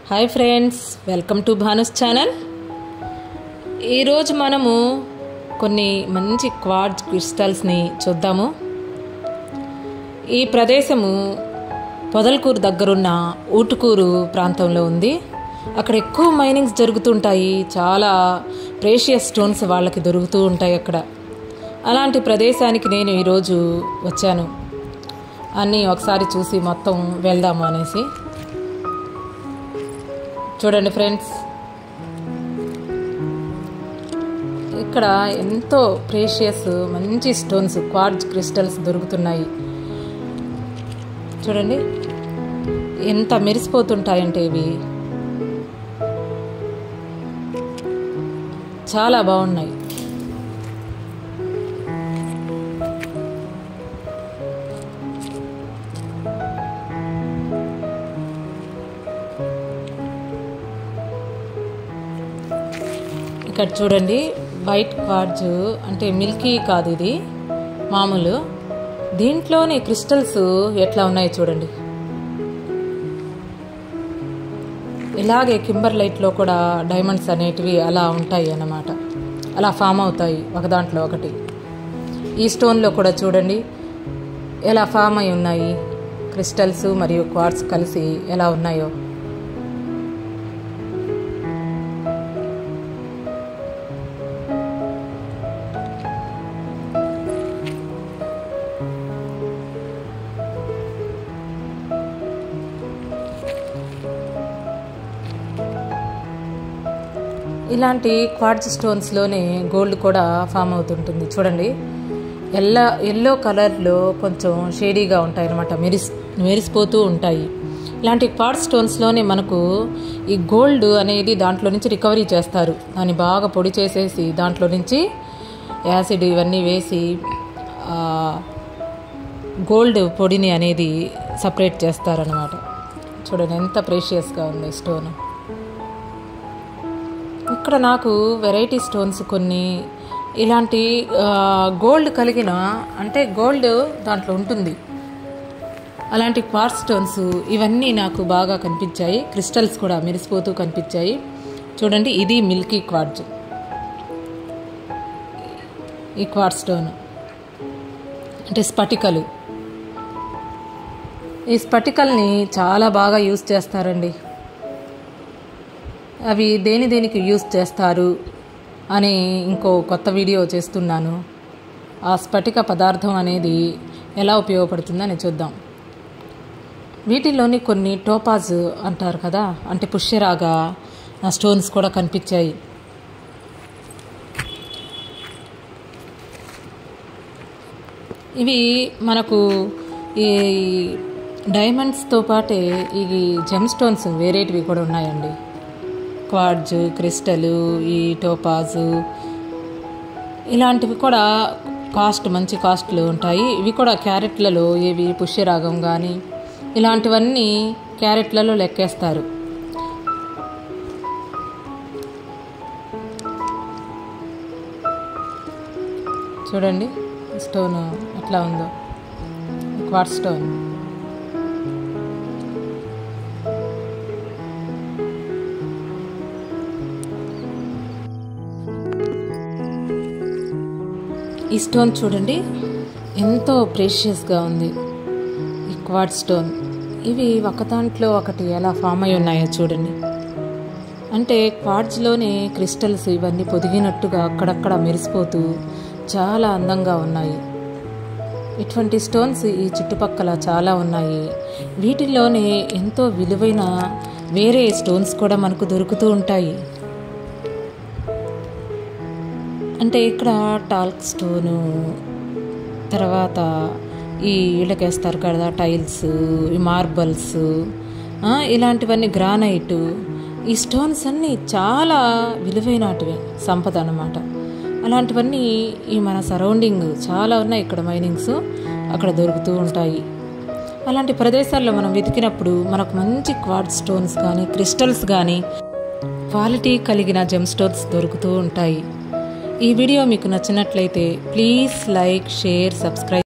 hi friends welcome to Bhanu's channel ఈరోజు మనము కొన్ని మంచి క్వార్డ్స్ క్రిస్టల్స్ని చూద్దాము ఈ ప్రదేశము పొదలకూరు దగ్గరున్న ఊటుకూరు ప్రాంతంలో ఉంది అక్కడ ఎక్కువ మైనింగ్స్ జరుగుతుంటాయి చాలా ప్రేషియస్ స్టోన్స్ వాళ్ళకి దొరుకుతూ ఉంటాయి అక్కడ అలాంటి ప్రదేశానికి నేను ఈరోజు వచ్చాను అన్నీ ఒకసారి చూసి మొత్తం వెళ్దాము అనేసి చూడండి ఫ్రెండ్స్ ఇక్కడ ఎంతో ప్రేషియస్ మంచి స్టోన్స్ క్వార్డ్స్ క్రిస్టల్స్ దొరుకుతున్నాయి చూడండి ఎంత మెరిసిపోతుంటాయంటే ఇవి చాలా బాగున్నాయి ఇక్కడ చూడండి వైట్ క్వార్డ్స్ అంటే మిల్కీ కాదు ఇది మామూలు దీంట్లోని క్రిస్టల్స్ ఎట్లా ఉన్నాయి చూడండి ఇలాగే కింబర్ లైట్లో కూడా డైమండ్స్ అనేటివి అలా ఉంటాయి అన్నమాట అలా ఫామ్ అవుతాయి ఒక దాంట్లో ఒకటి ఈ స్టోన్లో కూడా చూడండి ఎలా ఫామ్ అయి ఉన్నాయి క్రిస్టల్స్ మరియు క్వార్ట్స్ కలిసి ఎలా ఉన్నాయో ఇలాంటి క్వార్ట్జ్ స్టోన్స్లోనే గోల్డ్ కూడా ఫామ్ అవుతుంటుంది చూడండి ఎల్ల ఎల్లో కలర్లో కొంచెం షేడీగా ఉంటాయి అనమాట మెరిస్ మెరిసిపోతూ ఉంటాయి ఇలాంటి క్వార్ట్జ్ స్టోన్స్లోనే మనకు ఈ గోల్డ్ అనేది దాంట్లో నుంచి రికవరీ చేస్తారు దాన్ని బాగా పొడి చేసేసి దాంట్లో నుంచి యాసిడ్ ఇవన్నీ వేసి గోల్డ్ పొడిని అనేది సపరేట్ చేస్తారనమాట చూడండి ఎంత ప్రేషియస్గా ఉంది స్టోన్ ఇక్కడ నాకు వెరైటీ స్టోన్స్ కొన్ని ఇలాంటి గోల్డ్ కలిగిన అంటే గోల్డ్ దాంట్లో ఉంటుంది అలాంటి క్వార్ట్ స్టోన్స్ ఇవన్నీ నాకు బాగా కనిపించాయి క్రిస్టల్స్ కూడా మెరిసిపోతూ కనిపించాయి చూడండి ఇది మిల్కీ క్వార్ట్జ్ ఈ క్వార్ట్ స్టోన్ అంటే స్ఫటికలు ఈ స్ఫటికల్ని చాలా బాగా యూస్ చేస్తారండి అవి దేని దేనికి యూస్ చేస్తారు అని ఇంకో కొత్త వీడియో చేస్తున్నాను ఆ స్ఫటిక పదార్థం అనేది ఎలా ఉపయోగపడుతుందని చూద్దాం వీటిల్లోని కొన్ని టోపాజ్ అంటారు కదా అంటే పుష్యరాగా స్టోన్స్ కూడా కనిపించాయి ఇవి మనకు ఈ డైమండ్స్తో పాటే ఇవి జెమ్ స్టోన్స్ వేరేటివి కూడా ఉన్నాయండి క్వార్డ్జ్ క్రిస్టలు ఈ టోపాజు ఇలాంటివి కూడా కాస్ట్ మంచి కాస్ట్లు ఉంటాయి ఇవి కూడా క్యారెట్లలో ఇవి పుష్యరాగం కానీ ఇలాంటివన్నీ క్యారెట్లలో లెక్కేస్తారు చూడండి స్టోన్ ఎట్లా ఉందో క్వార్ట్ స్టోన్ ఈ స్టోన్ చూడండి ఎంతో ప్రేషియస్గా ఉంది ఈ క్వాడ్ స్టోన్ ఇవి ఒక దాంట్లో ఒకటి ఎలా ఫామ్ అయి ఉన్నాయో చూడండి అంటే క్వాడ్స్లోనే క్రిస్టల్స్ ఇవన్నీ పొదిగినట్టుగా అక్కడక్కడ మెరిసిపోతూ చాలా అందంగా ఉన్నాయి ఇటువంటి స్టోన్స్ ఈ చుట్టుపక్కల చాలా ఉన్నాయి వీటిల్లోనే ఎంతో విలువైన వేరే స్టోన్స్ కూడా మనకు దొరుకుతూ ఉంటాయి అంటే ఇక్కడ టాల్క్ స్టోను తర్వాత ఈ ఇళ్ళకేస్తారు కదా టైల్స్ ఈ మార్బల్స్ ఇలాంటివన్నీ గ్రానైట్ ఈ స్టోన్స్ అన్నీ చాలా విలువైనటివి సంపద అనమాట అలాంటివన్నీ ఈ మన సరౌండింగ్ చాలా ఉన్నాయి ఇక్కడ మైనింగ్స్ అక్కడ దొరుకుతూ ఉంటాయి అలాంటి ప్రదేశాల్లో మనం వెతికినప్పుడు మనకు మంచి క్వాడ్ స్టోన్స్ కానీ క్రిస్టల్స్ కానీ క్వాలిటీ కలిగిన జెమ్ స్టోన్స్ దొరుకుతూ ఉంటాయి ఈ వీడియో మీకు నచ్చినట్లయితే ప్లీజ్ లైక్ షేర్ సబ్స్క్రైబ్